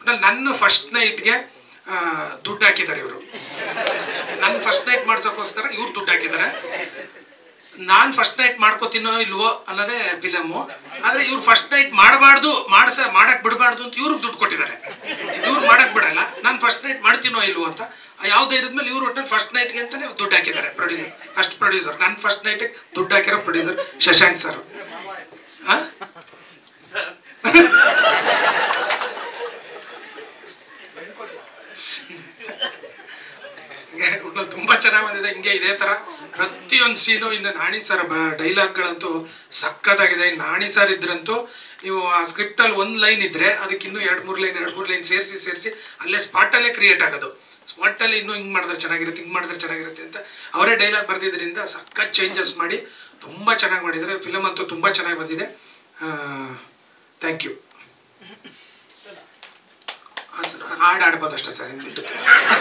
ಒಟ್ನಲ್ಲಿ ನನ್ನ ಫಸ್ಟ್ ನೈಟ್ಗೆ ದುಡ್ಡು ಹಾಕಿದ್ದಾರೆ ಇವರು ನನ್ನ ಫಸ್ಟ್ ನೈಟ್ ಮಾಡ್ಸೋಕ್ಕೋಸ್ಕರ ಇವ್ರು ದುಡ್ಡು ಹಾಕಿದ್ದಾರೆ ನಾನು ಫಸ್ಟ್ ನೈಟ್ ಮಾಡ್ಕೋತೀನೋ ಇಲ್ವೋ ಅನ್ನೋದೇ ಫಿಲಮು ಆದರೆ ಇವ್ರು ಫಸ್ಟ್ ನೈಟ್ ಮಾಡಬಾರ್ದು ಮಾಡ್ಸ ಮಾಡಕ್ ಬಿಡಬಾರ್ದು ಅಂತ ಇವ್ರಿಗೆ ದುಡ್ಡು ಕೊಟ್ಟಿದ್ದಾರೆ ಇವ್ರು ಮಾಡಕ್ ಬಿಡಲ್ಲ ನಾನು ಫಸ್ಟ್ ನೈಟ್ ಮಾಡ್ತೀನೋ ಇಲ್ವೋ ಅಂತ ಯಾವ ಧೈರ್ಯದ ಮೇಲೆ ಇವ್ರು ಒಟ್ಟಿನಲ್ಲಿ ಫಸ್ಟ್ ನೈಟ್ಗೆ ಅಂತಾನೆ ದುಡ್ಡು ಹಾಕಿದ್ದಾರೆ ಪ್ರೊಡ್ಯೂಸರ್ ಫಸ್ಟ್ ಪ್ರೊಡ್ಯೂಸರ್ ನನ್ನ ಫಸ್ಟ್ ನೈಟಿಗೆ ದುಡ್ಡು ಹಾಕಿರೋ ಪ್ರೊಡ್ಯೂಸರ್ ಶಶಾಂಕ್ ಸರ್ ಆ ಒಟ್ನಲ್ಲಿ ತುಂಬಾ ಚೆನ್ನಾಗಿ ಬಂದಿದೆ ಹಿಂಗೆ ಇದೇ ತರ ಪ್ರತಿಯೊಂದು ಸೀನು ಇನ್ನು ನಾಣಿ ಸರ್ ಡೈಲಾಗ್ಗಳಂತೂ ಸಖತ್ತಾಗಿದೆ ಇನ್ನು ನಾಣಿ ಸರ್ ಇದ್ರಂತೂ ನೀವು ಆ ಸ್ಕ್ರಿಪ್ಟ್ ಅಲ್ಲಿ ಒಂದು ಲೈನ್ ಇದ್ರೆ ಅದಕ್ಕೆ ಇನ್ನೂ ಎರಡು ಮೂರು ಲೈನ್ ಎರಡು ಮೂರು ಲೈನ್ ಸೇರಿಸಿ ಸೇರಿಸಿ ಅಲ್ಲೇ ಸ್ಪಾಟ್ ಅಲ್ಲೇ ಕ್ರಿಯೇಟ್ ಆಗೋದು ಸ್ಪಾಟ್ ಅಲ್ಲಿ ಇನ್ನೂ ಹಿಂಗ್ ಮಾಡಿದ್ರೆ ಚೆನ್ನಾಗಿರುತ್ತೆ ಹಿಂಗ್ ಮಾಡಿದ್ರೆ ಚೆನ್ನಾಗಿರುತ್ತೆ ಅಂತ ಅವರೇ ಡೈಲಾಗ್ ಬರ್ದಿದ್ರಿಂದ ಸಖತ್ ಚೇಂಜಸ್ ಮಾಡಿ ತುಂಬಾ ಚೆನ್ನಾಗಿ ಮಾಡಿದ್ದಾರೆ ಫಿಲಮ್ ಅಂತೂ ತುಂಬಾ ಚೆನ್ನಾಗಿ ಬಂದಿದೆ ಥ್ಯಾಂಕ್ ಯು ಹಾಡು ಆಡ್ಬೋದು ಅಷ್ಟೇ ಸರ್ ಇನ್ನು